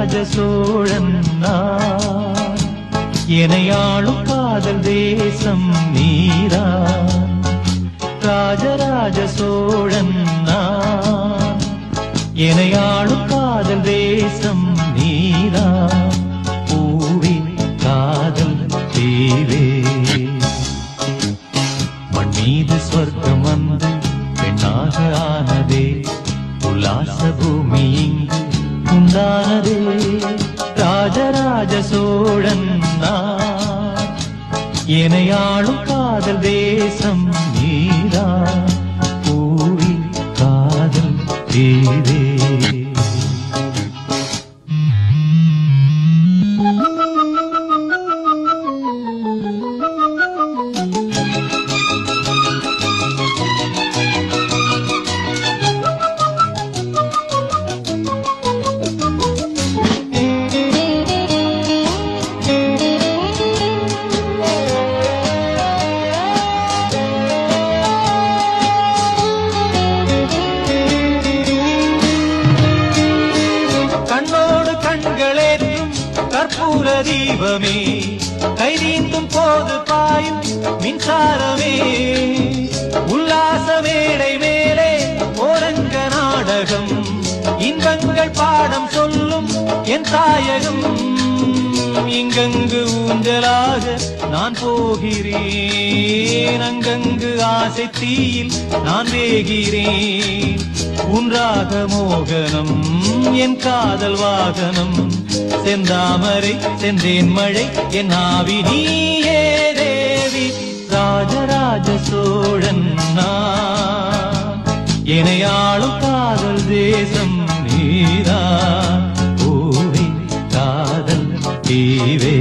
ராஜராஜ சோழன் நான் எனையாளும் காதல் தேசம் நீரா ராஜராஜ சோழன் நான் எனையாளும் காதல் தேசம் நீரா பூவே காதல் தேவே மண் மீது சொர்க்கம் வந்து பெண்ணாக ஆனதே உல்லாச பூமி இங்கு உண்டானதே ராஜராஜ சோழன் நான் எனையாளும் காதல் தேசம் நீரா பூவி காதல் தேவே கண்ணோடு கண்களேற்றும் கற்பூர தீபமே கைதீந்தும் போது பாயும் மின்சாரமே உல்லாச மேடை மேலே ஓரங்க நாடகம் இன்பங்கள் பாடம் சொல்லும் என் தாயகம் இங்கங்கு ஊஞ்சலாக நான் போகிறேன் அங்கங்கு ஆசை தீயில் நான் வேகிறேன் உன்றாக மோகனம் என் காதல் வாகனம் செந்தாமரை செந்தேன் மழை என் ஆவி நீயே தேவி ராஜராஜ சோழன் நான் எனையாளும் காதல் தேசம் நீரா பூவே காதல் தீவே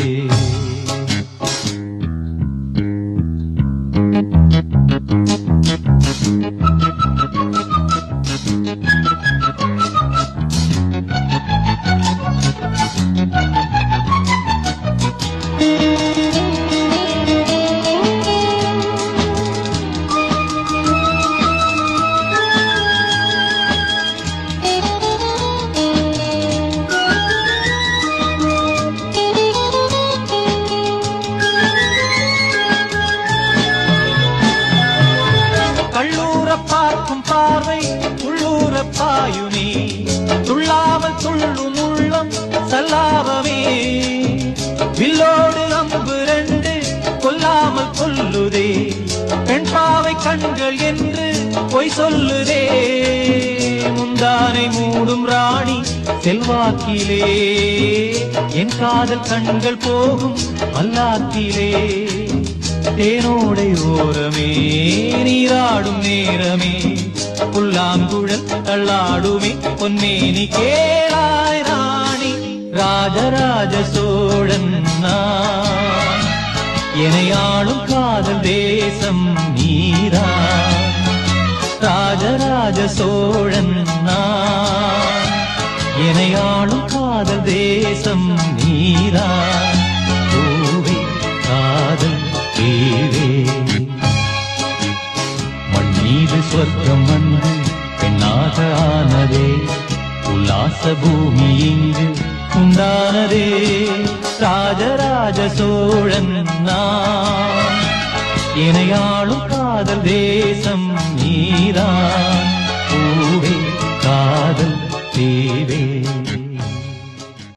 கள்ளூர பார்க்கும் பார்வை உள்ளூர பாயுமே துள்ளாமல் துள்ளும் உள்ளம் சல்லாபமே வில்லோடு அம்பு ரெண்டு கொல்லாமல் கொல்லுதே பெண் பாவை கண்கள் என்று பொய் சொல்லுதே முந்தானை மூடும் ராணி செல்வாக்கிலே என் காதல் கண்கள் போகும் அல்லாத்திலே தேனோடை ஓரமே நீராடும் நேரமே புல்லாங்குழல் தள்ளாடுமே பொன்னேனி கேளாய் ராணி ராஜராஜ சோழன் நான் எனையாளும் காதல் தேசம் நீரா ராஜராஜ சோழன் நான் எனையாளும் காதல் தேசம் நீரா பூவே காதல் தேவே மண் மீது சொர்க்கம் வந்து பெண்ணாக ஆனதே உல்லாச பூமி இங்கு உண்டானதே ராஜராஜ சோழன் நான் எனையாளும் காதல் தேசம் நீரா